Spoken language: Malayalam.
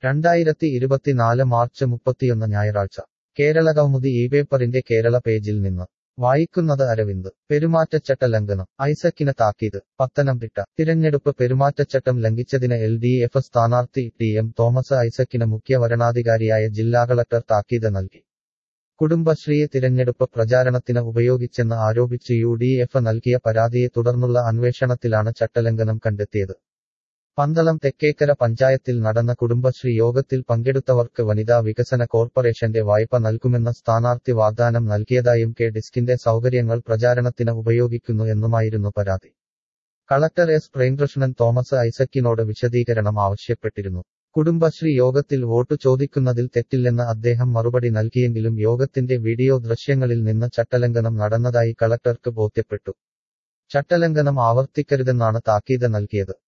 രണ്ടായിരത്തി ഇരുപത്തിനാല് മാർച്ച് മുപ്പത്തിയൊന്ന് ഞായറാഴ്ച കേരള കൗമുദി ഈ പേപ്പറിന്റെ കേരള പേജിൽ നിന്ന് വായിക്കുന്നത് അരവിന്ദ് പെരുമാറ്റച്ചട്ട ലംഘനം ഐസക്കിന് താക്കീത് പത്തനംതിട്ട തിരഞ്ഞെടുപ്പ് പെരുമാറ്റച്ചട്ടം ലംഘിച്ചതിന് എൽ ഡി എഫ് സ്ഥാനാർത്ഥി ടി എം തോമസ് ഐസക്കിന് മുഖ്യ വരണാധികാരിയായ ജില്ലാ കളക്ടർ താക്കീത് നൽകി കുടുംബശ്രീയെ തിരഞ്ഞെടുപ്പ് പ്രചാരണത്തിന് ഉപയോഗിച്ചെന്ന് ആരോപിച്ച് യു ഡി എഫ് നൽകിയ പരാതിയെ തുടർന്നുള്ള അന്വേഷണത്തിലാണ് ചട്ടലംഘനം കണ്ടെത്തിയത് പന്തളം തെക്കേക്കര പഞ്ചായത്തിൽ നടന്ന കുടുംബശ്രീ യോഗത്തിൽ പങ്കെടുത്തവർക്ക് വനിതാ വികസന കോർപ്പറേഷന്റെ വായ്പ നൽകുമെന്ന സ്ഥാനാർത്ഥി വാഗ്ദാനം നൽകിയതായും കെ ഡിസ്കിന്റെ സൗകര്യങ്ങൾ പ്രചാരണത്തിന് ഉപയോഗിക്കുന്നു എന്നുമായിരുന്നു പരാതി കളക്ടർ എസ് പ്രേംകൃഷ്ണൻ തോമസ് ഐസക്കിനോട് വിശദീകരണം ആവശ്യപ്പെട്ടിരുന്നു കുടുംബശ്രീ യോഗത്തിൽ വോട്ടു ചോദിക്കുന്നതിൽ തെറ്റില്ലെന്ന് അദ്ദേഹം മറുപടി നൽകിയെങ്കിലും യോഗത്തിന്റെ വീഡിയോ ദൃശ്യങ്ങളിൽ നിന്ന് ചട്ടലംഘനം നടന്നതായി കളക്ടർക്ക് ബോധ്യപ്പെട്ടു ചട്ടലംഘനം ആവർത്തിക്കരുതെന്നാണ് താക്കീത് നൽകിയത്